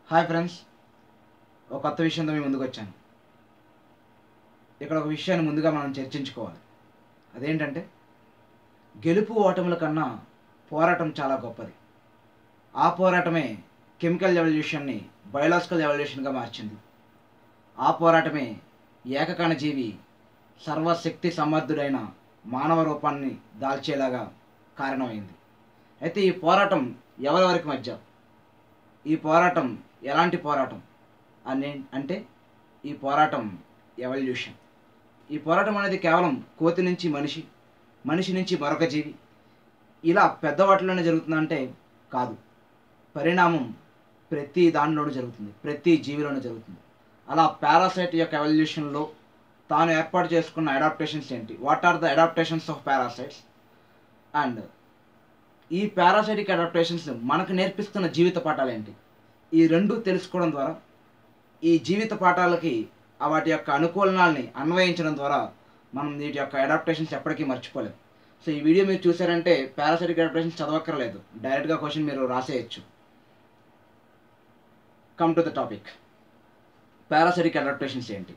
Hi friends ఒక కొత్త విషయంతో మీ ముందుకు వచ్చాను ఇక్కడ ఒక విషయాన్ని ముందుగా మనం చర్చించుకోవాలి అదేంటంటే గెలుపు ఓటముల కన్నా పోరాటం చాలా గొప్పది ఆ పోరాటమే కెమికల్ ఎవల్యూషన్ని బయోలాజికల్ ఎవల్యూషన్గా మార్చింది ఆ పోరాటమే ఏకకణ జీవి సర్వశక్తి సమర్థుడైన మానవ రూపాన్ని దాల్చేలాగా కారణమైంది అయితే ఈ పోరాటం ఎవరెవరికి మధ్య ఈ పోరాటం ఎలాంటి పోరాటం అని అంటే ఈ పోరాటం ఎవల్యూషన్ ఈ పోరాటం అనేది కేవలం కోతి నుంచి మనిషి మనిషి నుంచి మరొక జీవి ఇలా పెద్ద వాటిలోనే జరుగుతుందంటే కాదు పరిణామం ప్రతి దానిలోనూ జరుగుతుంది ప్రతి జీవిలోనూ జరుగుతుంది అలా పారాసైట్ యొక్క ఎవల్యూషన్లో తాను ఏర్పాటు చేసుకున్న అడాప్టేషన్స్ ఏంటి what are the adaptations of parasites and ఈ పారాసైటిక్ అడాప్టేషన్స్ మనకు నేర్పిస్తున్న జీవిత పాఠాలు ఏంటి ఈ రెండు తెలుసుకోవడం ద్వారా ఈ జీవిత పాఠాలకి ఆ వాటి యొక్క అనుకూలనాల్ని అన్వయించడం ద్వారా మనం వీటి యొక్క అడాప్టేషన్స్ ఎప్పటికీ మర్చిపోలేం సో ఈ వీడియో మీరు చూసారంటే పారాసైటిక్ అడాప్టేషన్స్ చదవక్కర్లేదు డైరెక్ట్గా క్వశ్చన్ మీరు రాసేయచ్చు come to the topic parasitic adaptations ఏంటి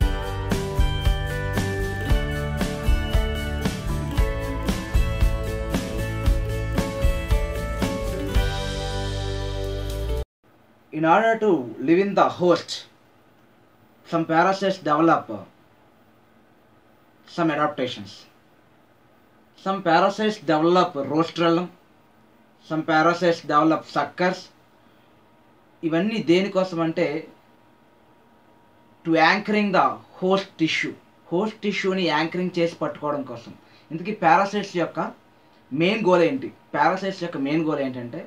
in order to live in the host, some parasites develop uh, some adaptations. Some parasites develop rostrellum, some parasites develop suckers. ఇవన్నీ దేనికోసం అంటే to anchoring the host tissue host టిష్యూని anchoring చేసి పట్టుకోవడం కోసం ఇందుకే parasites యొక్క మెయిన్ గోల్ ఏంటి పారాసైట్స్ యొక్క మెయిన్ గోల్ ఏంటంటే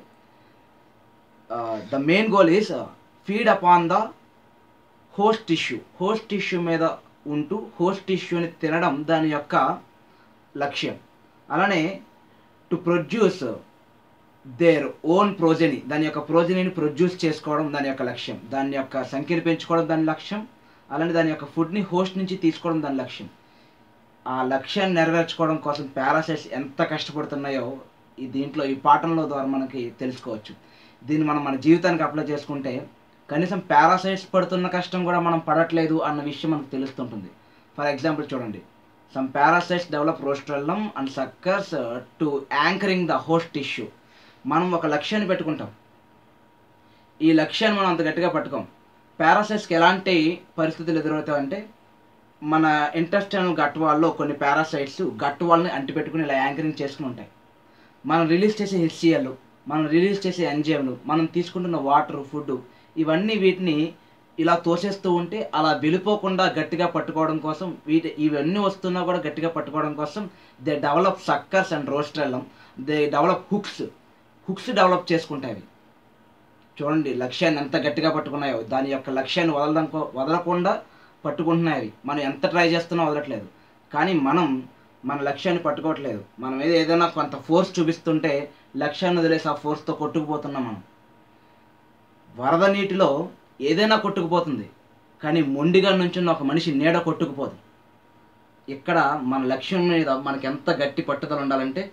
the main goal is feed upon the host tissue host tissue మీద ఉంటూ హోస్ట్ టిష్యూని తినడం దాని యొక్క లక్ష్యం అలానే to produce their own progeny దాని యొక్క ప్రోజెనీని ప్రొడ్యూస్ చేసుకోవడం దాని యొక్క లక్ష్యం దాని యొక్క సంఖ్యను పెంచుకోవడం దాని లక్ష్యం అలానే దాని యొక్క ఫుడ్ని హోస్ట్ నుంచి తీసుకోవడం దాని లక్ష్యం ఆ లక్ష్యాన్ని నెరవేర్చుకోవడం కోసం పారాసైట్స్ ఎంత కష్టపడుతున్నాయో ఈ దీంట్లో ఈ పాఠంలో ద్వారా మనకి తెలుసుకోవచ్చు దీన్ని మనం మన జీవితానికి అప్లై చేసుకుంటే కనీసం పారాసైట్స్ పడుతున్న కష్టం కూడా మనం పడట్లేదు అన్న విషయం మనకు తెలుస్తుంటుంది ఫర్ ఎగ్జాంపుల్ చూడండి some parasites develop rostellum and suckers to anchoring the host tissue మనం ఒక లక్ష్యాన్ని పెట్టుకుంటాం ఈ లక్ష్యాన్ని మనం అంత గట్టిగా పట్టుకోం పారాసైట్స్కి ఎలాంటి పరిస్థితులు ఎదురవుతాయంటే మన ఇంటెస్టైనల్ గట్ వాల్లో కొన్ని పారాసైట్స్ గట్ వాల్ని అంటిపెట్టుకుని ఇలా యాంకరింగ్ చేసుకుని ఉంటాయి మనం రిలీజ్ చేసే హెచ్సిఎల్ మనం రిలీజ్ చేసే ఎంజిఎంలు మనం తీసుకుంటున్న వాటర్ ఫుడ్ ఇవన్నీ వీటిని ఇలా తోసేస్తూ ఉంటే అలా వెళ్ళిపోకుండా గట్టిగా పట్టుకోవడం కోసం వీటి ఇవన్నీ వస్తున్నా కూడా గట్టిగా పట్టుకోవడం కోసం they develop suckers and rostellum they develop hooks hooks develop చేసుకుంటాయి అవి చూడండి లక్ష్యాన్ని ఎంత గట్టిగా పట్టుకున్నాయో దాని యొక్క లక్ష్యాన్ని వదలడం వదలకుండా పట్టుకుంటున్నాయి అవి మనం ఎంత ట్రై చేస్తున్నా వదలట్లేదు కానీ మనం మన లక్ష్యాన్ని పట్టుకోవట్లేదు మనం ఏదో ఏదైనా కొంత ఫోర్స్ చూపిస్తుంటే లక్ష్యాన్ని వదిలేసి ఆ ఫోర్స్తో కొట్టుకుపోతున్నాం మనం వరద నీటిలో ఏదైనా కొట్టుకుపోతుంది కానీ మొండిగా నుంచున్న ఒక మనిషి నీడ కొట్టుకుపోదు ఇక్కడ మన లక్ష్యం మీద మనకి ఎంత గట్టి పట్టుదల ఉండాలంటే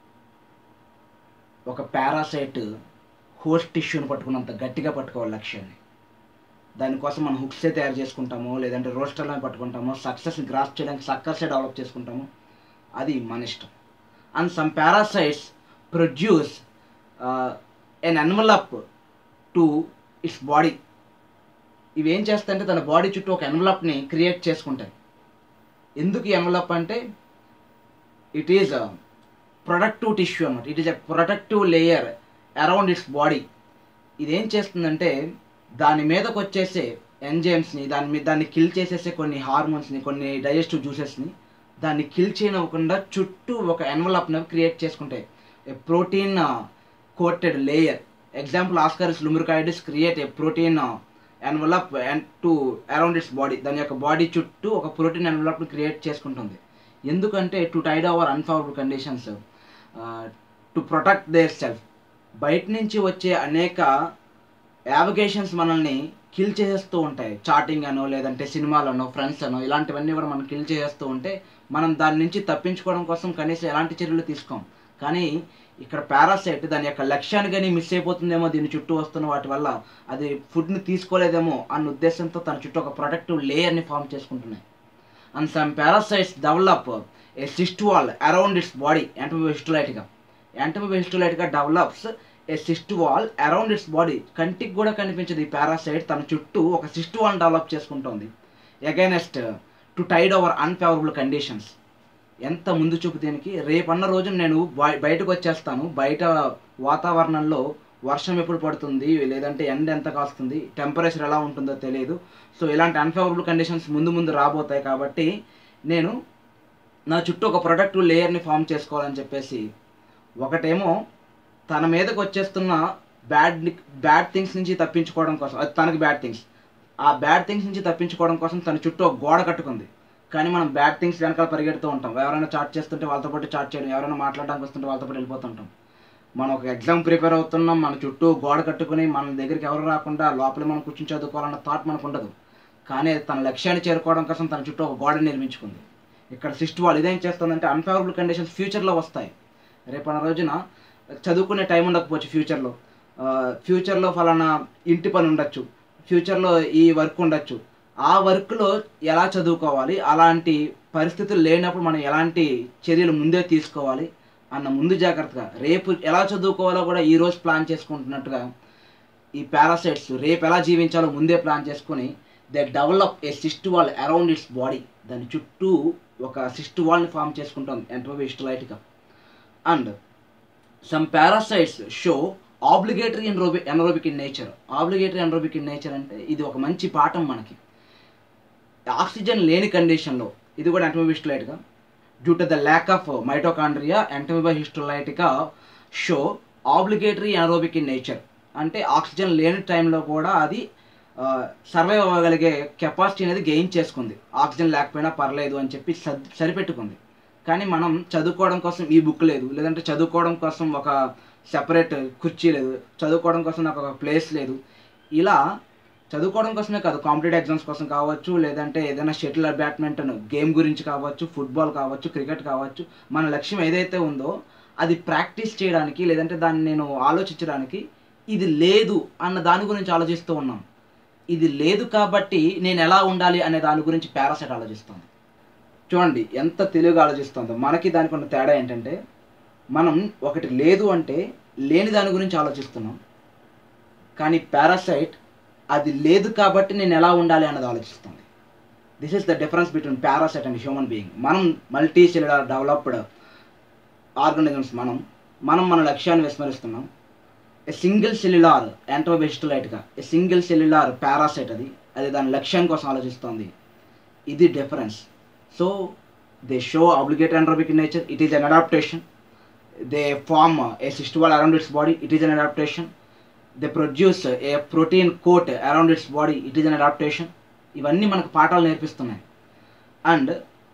ఒక పారాసైట్ హోస్ట్ టిష్యూని పట్టుకున్నంత గట్టిగా పట్టుకోవాలి లక్ష్యాన్ని దానికోసం మనం హుక్సే తయారు చేసుకుంటామో లేదంటే రోస్టర్లను పట్టుకుంటామో సక్సెస్ని గ్రాస్ చేయడానికి సక్కర్సే డెవలప్ చేసుకుంటామో అది మన ఇష్టం and some parasites produce an envelope to its body ఇవి ఏం చేస్తాయంటే తన బాడీ చుట్టూ ఒక ఎన్వలప్ని క్రియేట్ చేసుకుంటాయి ఎందుకు ఎన్వలప్ అంటే ఇట్ ఈజ్ ప్రొడక్టివ్ టిష్యూ అన్నమాట it is a productive layer around its body ఇది ఏం చేస్తుందంటే దాని మీదకి వచ్చేసే ఎంజైమ్స్ని దాని మీద దాన్ని కిల్ చేసేసే కొన్ని హార్మోన్స్ని కొన్ని డైజెస్టివ్ జ్యూసెస్ని దాన్ని కిల్ చేయనివ్వకుండా చుట్టూ ఒక ఎన్వలప్ని క్రియేట్ చేసుకుంటాయి a protein coated layer example Ascaris lumbricoides create a protein envelope and to around its body దాని యొక్క బాడీ చుట్టూ ఒక ప్రోటీన్ ఎన్వలప్ని క్రియేట్ చేసుకుంటుంది ఎందుకంటే to tide over unfavourable conditions to protect their self బయట నుంచి వచ్చే అనేక యావిగేషన్స్ మనల్ని కిల్ చేసేస్తూ ఉంటాయి చాటింగ్ అనో లేదంటే సినిమాలనో ఫ్రెండ్స్ అనో ఇలాంటివన్నీ కూడా మనం కిల్ చేసేస్తూ ఉంటే మనం దాని నుంచి తప్పించుకోవడం కోసం కనీసం ఎలాంటి చర్యలు తీసుకోం కానీ ఇక్కడ పారాసైట్ దాని యొక్క లక్ష్యాన్ని కానీ మిస్ అయిపోతుందేమో దీని చుట్టూ వస్తున్న వాటి వల్ల అది ఫుడ్ని తీసుకోలేదేమో అన్న ఉద్దేశంతో తన చుట్టూ ఒక ప్రొటెక్టివ్ లేయర్ని ఫామ్ చేసుకుంటున్నాయి and some parasites develop a cyst wall around its body యాంటోబిస్టులైట్గా యాంటోబిస్టులైట్గా develops a cyst wall around its body కంటికి కూడా కనిపించదు ఈ పారాసైట్ తన చుట్టూ ఒక సిస్ట్ వాల్ డెవలప్ చేసుకుంటుంది against to tide over unfavourable conditions ఎంత ముందు చూపు దీనికి రేపన్న రోజు నేను బయ- బయటకు వచ్చేస్తాను బయట వాతావరణంలో వర్షం ఎప్పుడు పడుతుంది లేదంటే ఎండ ఎంత కాస్తుంది టెంపరేచర్ ఎలా ఉంటుందో తెలియదు సో ఇలాంటి అన్ఫేవరబుల్ కండిషన్స్ ముందు ముందు రాబోతాయి కాబట్టి నేను నా చుట్టూ ఒక ప్రొడక్టివ్ లేయర్ని ఫామ్ చేసుకోవాలని చెప్పేసి ఒకటేమో తన మీదకి వచ్చేస్తున్న బ్యాడ్ బ్యాడ్ థింగ్స్ నుంచి తప్పించుకోవడం కోసం అది తనకి బ్యాడ్ థింగ్స్ ఆ బ్యాడ్ థింగ్స్ నుంచి తప్పించుకోవడం కోసం తన చుట్టూ ఒక గోడ కట్టుకుంది కానీ మనం బ్యాడ్ థింగ్స్ వెనకాల పరిగెడుతూ ఉంటాం ఎవరైనా చాట్ చేస్తుంటే వాళ్ళతో పాటు చాట్ చేయడం ఎవరైనా మాట్లాడడానికి వస్తుంటే వాళ్ళతో పాటు వెళ్ళిపోతుంటాం మనం ఒక ఎగ్జామ్ ప్రిపేర్ అవుతున్నాం మన చుట్టూ గోడ కట్టుకుని మన దగ్గరికి ఎవరు రాకుండా లోపల మనం కూర్చొని చదువుకోవాలన్న థాట్ మనకు ఉండదు కానీ అది తన లక్ష్యాన్ని చేరుకోవడం కోసం తన చుట్టూ ఒక గోడ నిర్మించుకుంది ఇక్కడ సిస్ట్ వాళ్ళు ఇదేం చేస్తుందంటే అన్ఫేవరబుల్ కండిషన్స్ ఫ్యూచర్లో వస్తాయి రేపన్న రోజున చదువుకునే టైం ఉండకపోవచ్చు ఫ్యూచర్లో ఫ్యూచర్లో ఫలానా ఇంటి పని ఉండొచ్చు ఫ్యూచర్లో ఈ వర్క్ ఉండొచ్చు ఆ వర్క్లో ఎలా చదువుకోవాలి అలాంటి పరిస్థితులు లేనప్పుడు మనం ఎలాంటి చర్యలు ముందే తీసుకోవాలి అన్న ముందు జాగ్రత్తగా రేపు ఎలా చదువుకోవాలో కూడా ఈ రోజు ప్లాన్ చేసుకుంటున్నట్టుగా ఈ పారాసైట్స్ రేపు ఎలా జీవించాలో ముందే ప్లాన్ చేసుకొని they develop a cyst wall around its body దాని చుట్టూ ఒక సిస్ట్ వాల్ని ఫామ్ చేసుకుంటుంది ఎంట్రోబిస్టలైట్గా and some parasites show obligatory ఎన్రోబి anaerobic in nature obligatory anaerobic in nature అంటే ఇది ఒక మంచి పాఠం మనకి ఆక్సిజన్ లేని కండిషన్లో ఇది కూడా ఎంటోబిస్టలైట్గా due to the lack of mitochondria Entamoeba హిస్టోలైట్గా show obligatory anaerobic in nature అంటే ఆక్సిజన్ లేని టైంలో కూడా అది సర్వైవ్ అవ్వగలిగే కెపాసిటీ అనేది గెయిన్ చేసుకుంది ఆక్సిజన్ లేకపోయినా పర్లేదు అని చెప్పి సర్ సరిపెట్టుకుంది కానీ మనం చదువుకోవడం కోసం ఈ బుక్ లేదు లేదంటే చదువుకోవడం కోసం ఒక సెపరేట్ కుర్చీ లేదు చదువుకోవడం కోసం నాకు ఒక ప్లేస్ లేదు ఇలా చదువుకోవడం కోసమే కాదు కాంపిటేటివ్ ఎగ్జామ్స్ కోసం కావచ్చు లేదంటే ఏదైనా షటిల్ బ్యాడ్మింటన్ గేమ్ గురించి కావచ్చు ఫుట్బాల్ కావచ్చు క్రికెట్ కావచ్చు మన లక్ష్యం ఏదైతే ఉందో అది ప్రాక్టీస్ చేయడానికి లేదంటే దాన్ని నేను ఆలోచించడానికి ఇది లేదు అన్న దాని గురించి ఆలోచిస్తూ ఉన్నాం ఇది లేదు కాబట్టి నేను ఎలా ఉండాలి అనే దాని గురించి పారాసైట్ ఆలోచిస్తాను చూడండి ఎంత తెలివిగా ఆలోచిస్తుందో మనకి దానికి ఉన్న తేడా ఏంటంటే మనం ఒకటి లేదు అంటే లేని దాని గురించి ఆలోచిస్తున్నాం కానీ పారాసైట్ అది లేదు కాబట్టి నేను ఎలా ఉండాలి అన్నది ఆలోచిస్తుంది this is the difference between parasite and human being మనం మల్టీ సెల్యులర్ డెవలప్డ్ ఆర్గానిజమ్స్ మనం మనం మన లక్ష్యాన్ని విస్మరిస్తున్నాం ఏ సింగిల్ సెల్యులార్ యాంటోబెస్టులైట్గా ఏ సింగిల్ సెల్యులార్ పారాసైట్ అది అది దాని లక్ష్యం కోసం ఆలోచిస్తోంది ఇది difference so they show obligate anaerobic nature it is an adaptation they form a cyst wall around its body it is an adaptation they produce a protein coat around its body it is an adaptation ఇవన్నీ మనకు పాఠాలు నేర్పిస్తున్నాయి and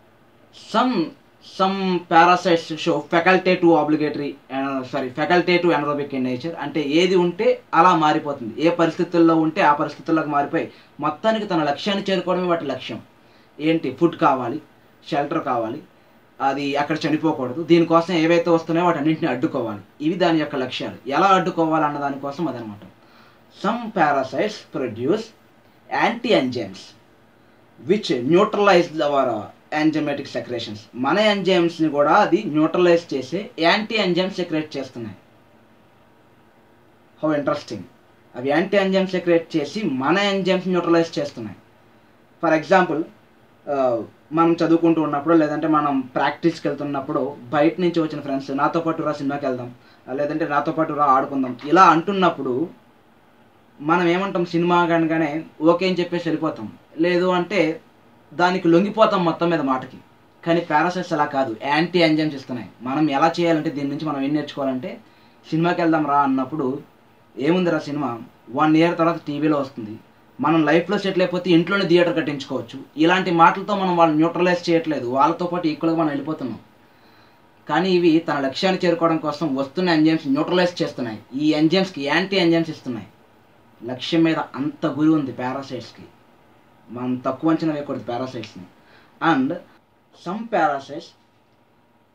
some some parasites show facultative obligatory sorry facultative anaerobic in nature అంటే ఏది ఉంటే అలా మారిపోతుంది ఏ పరిస్థితుల్లో ఉంటే ఆ పరిస్థితుల్లోకి మారిపోయి మొత్తానికి తన లక్ష్యాన్ని చేరుకోవడమే వాటి లక్ష్యం ఏంటి ఫుడ్ కావాలి షెల్టర్ కావాలి అది అక్కడ చనిపోకూడదు దీనికోసం ఏవైతే వస్తున్నాయో వాటి అన్నింటిని అడ్డుకోవాలి ఇవి దాని యొక్క లక్ష్యాలు ఎలా అడ్డుకోవాలి అన్న దానికోసం అదనమాట some parasites produce anti enzymes which neutralize our enzymatic secretions మన ఎంజైమ్స్ని కూడా అది న్యూట్రలైజ్ చేసే యాంటీ ఎంజైమ్స్ సెక్రేట్ చేస్తున్నాయి హౌ ఇంట్రెస్టింగ్ అవి యాంటీ ఎంజైమ్స్ సెక్రేట్ చేసి మన ఎంజైమ్స్ న్యూట్రలైజ్ చేస్తున్నాయి ఫర్ ఎగ్జాంపుల్ మనం చదువుకుంటూ ఉన్నప్పుడు లేదంటే మనం ప్రాక్టీస్కి వెళ్తున్నప్పుడు బయట నుంచి వచ్చిన ఫ్రెండ్స్ నాతో పాటు రా సినిమాకి వెళ్దాం లేదంటే నాతో పాటు రా ఆడుకుందాం ఇలా అంటున్నప్పుడు మనం ఏమంటాం సినిమా కనుకనే ఓకే అని చెప్పేసి వెళ్ళిపోతాం లేదు అంటే దానికి లొంగిపోతాం మొత్తం మీద మాటకి కానీ పారాసైట్స్ అలా కాదు యాంటీ ఎంజైమ్స్ ఇస్తున్నాయి మనం ఎలా చేయాలంటే దీని నుంచి మనం ఏం నేర్చుకోవాలంటే సినిమాకి వెళ్దాం రా అన్నప్పుడు ఏముందిరా సినిమా వన్ ఇయర్ తర్వాత టీవీలో వస్తుంది మనం లైఫ్లో సెటిల్ అయిపోతే ఇంట్లోనే థియేటర్ కట్టించుకోవచ్చు ఇలాంటి మాటలతో మనం వాళ్ళని న్యూట్రలైజ్ చేయట్లేదు వాళ్ళతో పాటు ఈక్వల్గా మనం వెళ్ళిపోతున్నాం కానీ ఇవి తన లక్ష్యాన్ని చేరుకోవడం కోసం వస్తున్న ఎంజైమ్స్ న్యూట్రలైజ్ చేస్తున్నాయి ఈ ఎంజైమ్స్కి యాంటీ ఎంజైమ్స్ ఇస్తున్నాయి లక్ష్యం మీద అంత గురి ఉంది పారాసైట్స్కి మనం తక్కువ అంచనా వేయకూడదు పారాసైట్స్ని and some parasites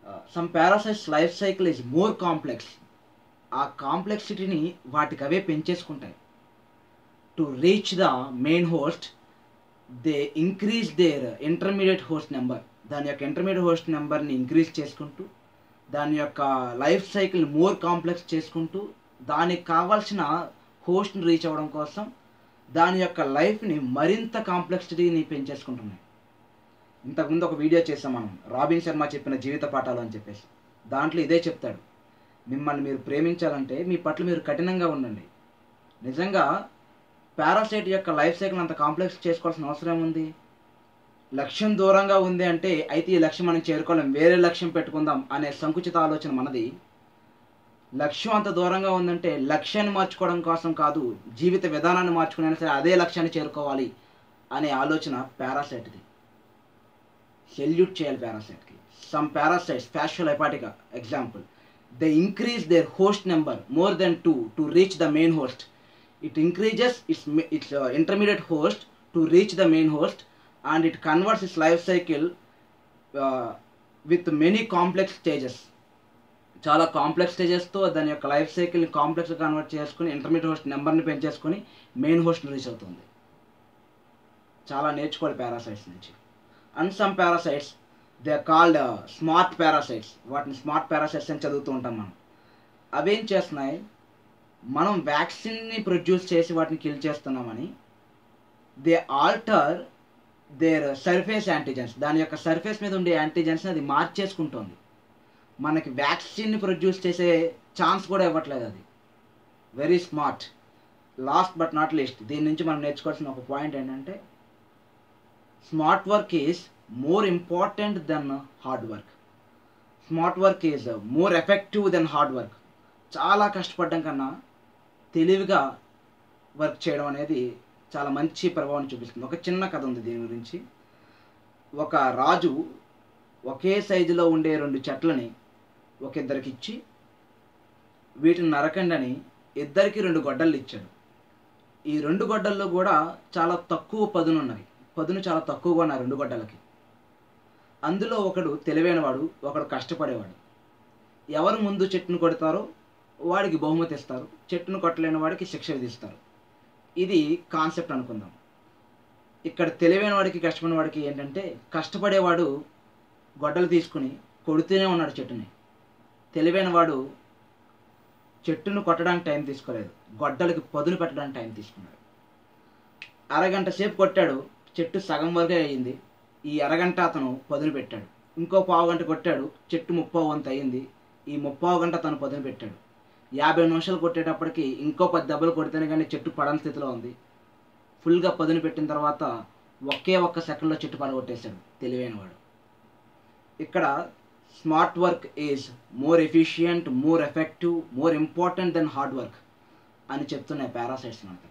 some parasites life cycle is more complex ఆ కాంప్లెక్సిటీని వాటికి అవే పెంచేసుకుంటాయి to reach the main host they increase their intermediate host number దాని యొక్క ఇంటర్మీడియట్ హోస్ట్ నెంబర్ని ఇంక్రీజ్ చేసుకుంటూ దాని యొక్క లైఫ్ సైకిల్ మోర్ కాంప్లెక్స్ చేసుకుంటూ దానికి కావాల్సిన హోస్ట్ని రీచ్ అవ్వడం కోసం దాని యొక్క లైఫ్ని మరింత కాంప్లెక్సిటీని పెంచేసుకుంటున్నాయి ఇంతకుముందు ఒక వీడియో చేసాం మనం రాబిన్ శర్మ చెప్పిన జీవిత పాఠాలు అని చెప్పేసి దాంట్లో ఇదే చెప్తాడు మిమ్మల్ని మీరు ప్రేమించాలంటే మీ పట్ల మీరు కఠినంగా ఉండండి నిజంగా పారాసైట్ యొక్క లైఫ్ సైకిల్ అంత కాంప్లెక్స్ చేసుకోవాల్సిన అవసరం ఉంది లక్ష్యం దూరంగా ఉంది అంటే అయితే ఈ లక్ష్యం మనం చేరుకోలేం వేరే లక్ష్యం పెట్టుకుందాం అనే సంకుచిత ఆలోచన మనది లక్ష్యం అంత దూరంగా ఉందంటే లక్ష్యాన్ని మార్చుకోవడం కోసం కాదు జీవిత విధానాన్ని మార్చుకునే సరే అదే లక్ష్యాన్ని చేరుకోవాలి అనే ఆలోచన పారాసైట్ది సెల్యూట్ చేయాలి పారాసైట్కి some parasites Fasciola hepatica example they increase their host number more than two to reach the main host it increases its its uh, intermediate host to reach the main host and it converts its life cycle uh, with many complex stages చాలా complex స్టేజెస్తో దాని యొక్క life సైకిల్ని complex convert చేసుకుని intermediate host నెంబర్ని పెంచేసుకొని main host reach అవుతుంది చాలా నేర్చుకోవాలి పారాసైట్స్ నుంచి and some parasites they called smart parasites వాటిని స్మార్ట్ పారాసైట్స్ అని చదువుతూ ఉంటాం మనం అవేం చేస్తున్నాయి మనం వ్యాక్సిన్ని ప్రొడ్యూస్ చేసి వాటిని కిల్ చేస్తున్నామని they alter their surface antigens దాని యొక్క సర్ఫేస్ మీద ఉండే యాంటీజెన్స్ని అది మార్చేసుకుంటుంది మనకి వ్యాక్సిన్ని ప్రొడ్యూస్ చేసే ఛాన్స్ కూడా ఇవ్వట్లేదు అది very smart last but not least దీని నుంచి మనం నేర్చుకోవాల్సిన ఒక పాయింట్ ఏంటంటే smart work is more important than hard work smart work is more effective than hard work చాలా కష్టపడడం కన్నా తెలివిగా వర్క్ చేయడం అనేది చాలా మంచి ప్రభావం చూపిస్తుంది ఒక చిన్న కథ ఉంది దీని గురించి ఒక రాజు ఒకే సైజులో ఉండే రెండు చెట్లని ఒక ఇద్దరికి ఇచ్చి వీటిని నరకండి అని ఇద్దరికి రెండు గొడ్డళ్ళు ఇచ్చాడు ఈ రెండు గొడ్డల్లో కూడా చాలా తక్కువ పదును ఉన్నాయి పదును చాలా తక్కువగా ఉన్నాయి రెండు గొడ్డలకి అందులో ఒకడు తెలివైనవాడు ఒకడు కష్టపడేవాడు ఎవరు ముందు చెట్టును కొడతారో వాడికి బహుమతి ఇస్తారు చెట్టును కొట్టలేని వాడికి శిక్ష విధిస్తారు ఇది కాన్సెప్ట్ అనుకుందాం ఇక్కడ తెలివైన వాడికి కష్టపడిన వాడికి ఏంటంటే కష్టపడేవాడు గొడ్డలు తీసుకుని కొడుతూనే ఉన్నాడు చెట్టుని తెలివైన వాడు చెట్టును కొట్టడానికి టైం తీసుకోలేదు గొడ్డలకి పదును పెట్టడానికి టైం తీసుకున్నాడు అరగంట సేపు కొట్టాడు చెట్టు సగం వరకే అయ్యింది ఈ అరగంట అతను పదును పెట్టాడు ఇంకో పావు గంట కొట్టాడు చెట్టు ముప్పావు వంత అయింది ఈ ముప్పావు గంట తను పదును పెట్టాడు యాభై నిమిషాలు కొట్టేటప్పటికి ఇంకో పది దెబ్బలు కొడితేనే కానీ చెట్టు పడని స్థితిలో ఉంది ఫుల్గా పదును పెట్టిన తర్వాత ఒకే ఒక్క సెకండ్లో చెట్టు పడగొట్టేశాడు తెలివైనవాడు ఇక్కడ smart work is more efficient more effective more important than hard work అని చెప్తున్నాయి పారాసైట్స్ మనకి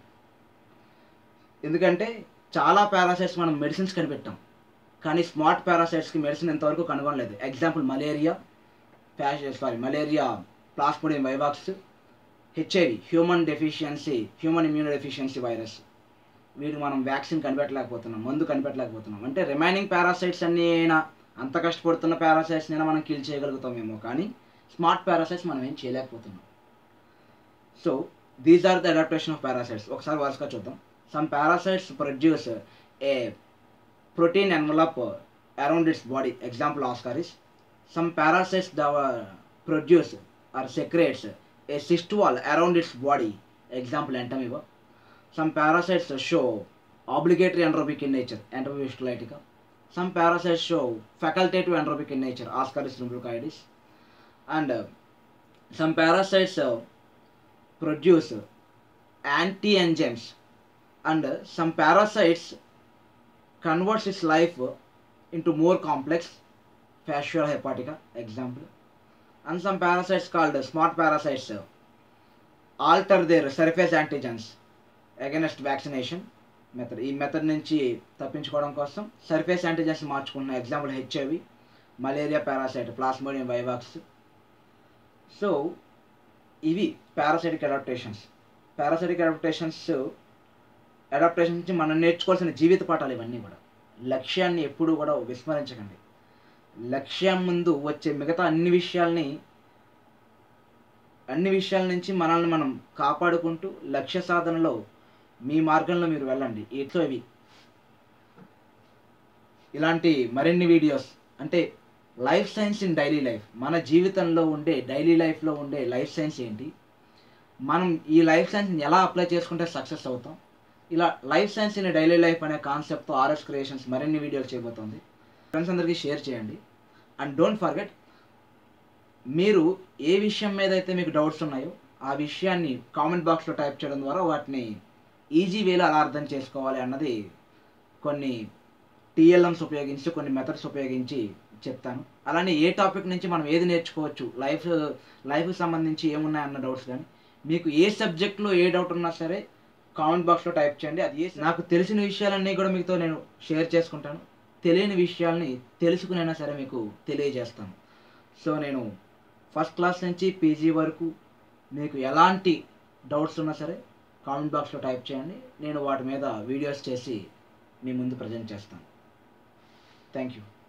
ఎందుకంటే చాలా పారాసైట్స్ మనం మెడిసిన్స్ కనిపెట్టాం కానీ స్మార్ట్ పారాసైట్స్కి మెడిసిన్ ఎంతవరకు కనుగొనలేదు ఎగ్జాంపుల్ మలేరియా ఫ్యాష్ sorry malaria Plasmodium vivax HIV human deficiency human immuno deficiency virus వీటికి మనం వ్యాక్సిన్ కనిపెట్టలేకపోతున్నాం మందు కనిపెట్టలేకపోతున్నాం అంటే రిమైనింగ్ పారాసైట్స్ అన్నీ అయినా అంత కష్టపడుతున్న పారాసైట్స్ అయినా మనం కిల్ చేయగలుగుతామేమో కానీ స్మార్ట్ పారాసైట్స్ మనం ఏం చేయలేకపోతున్నాం so these are the adaptation of parasites ఒకసారి వరుసగా చూద్దాం some parasites produce a protein envelope around its body example Ascaris some parasites produce or secretes a cyst wall around its body example Entamoeba some parasites show obligatory anaerobic in nature Entamoeba histolytica some parasites show facultative anaerobic in nature ascaris lumbricoides and uh, some parasites uh, produce anti-enzymes and uh, some parasites converts its life into more complex fascial hepatica example and some parasites called smart parasites alter their surface antigens against vaccination method ఈ method నుంచి తప్పించుకోవడం కోసం surface antigens మార్చుకున్న example HIV malaria parasite Plasmodium vivax so ఇవి parasitic adaptations parasitic adaptations adaptation నుంచి మనం నేర్చుకోవాల్సిన జీవిత పాఠాలు ఇవన్నీ కూడా లక్ష్యాన్ని ఎప్పుడూ కూడా విస్మరించకండి లక్ష్యం ముందు వచ్చే మిగతా అన్ని విషయాల్ని అన్ని విషయాల నుంచి మనల్ని మనం కాపాడుకుంటూ లక్ష్య సాధనలో మీ మార్గంలో మీరు వెళ్ళండి ఇట్లా ఇవి ఇలాంటి మరిన్ని వీడియోస్ అంటే life science in daily life మన జీవితంలో ఉండే డైలీ లైఫ్లో ఉండే లైఫ్ సైన్స్ ఏంటి మనం ఈ లైఫ్ సైన్స్ని ఎలా అప్లై చేసుకుంటే సక్సెస్ అవుతాం ఇలా life science in daily life అనే కాన్సెప్ట్తో ఆర్ఎస్ క్రియేషన్స్ మరిన్ని వీడియోలు చేయబోతోంది ఫ్రెండ్స్ అందరికీ షేర్ చేయండి అండ్ డోంట్ ఫర్గెట్ మీరు ఏ విషయం మీద అయితే మీకు డౌట్స్ ఉన్నాయో ఆ విషయాన్ని కామెంట్ బాక్స్లో టైప్ చేయడం ద్వారా వాటిని ఈజీ వేలో అలా అర్థం చేసుకోవాలి అన్నది కొన్ని టీఎల్ఎమ్స్ ఉపయోగించి కొన్ని మెథడ్స్ ఉపయోగించి చెప్తాను అలానే ఏ టాపిక్ నుంచి మనం ఏది నేర్చుకోవచ్చు లైఫ్ లైఫ్కి సంబంధించి ఏమున్నాయి అన్న డౌట్స్ కానీ మీకు ఏ సబ్జెక్ట్లో ఏ డౌట్ ఉన్నా సరే కామెంట్ బాక్స్లో టైప్ చేయండి అది ఏ- నాకు తెలిసిన విషయాలన్నీ కూడా మీతో నేను షేర్ చేసుకుంటాను తెలియని విషయాల్ని తెలుసుకునైనా సరే మీకు తెలియజేస్తాను సో నేను ఫస్ట్ క్లాస్ నుంచి పీజీ వరకు మీకు ఎలాంటి డౌట్స్ ఉన్నా సరే కామెంట్ బాక్స్లో టైప్ చేయండి నేను వాటి మీద వీడియోస్ చేసి మీ ముందు ప్రజెంట్ చేస్తాను థ్యాంక్ యూ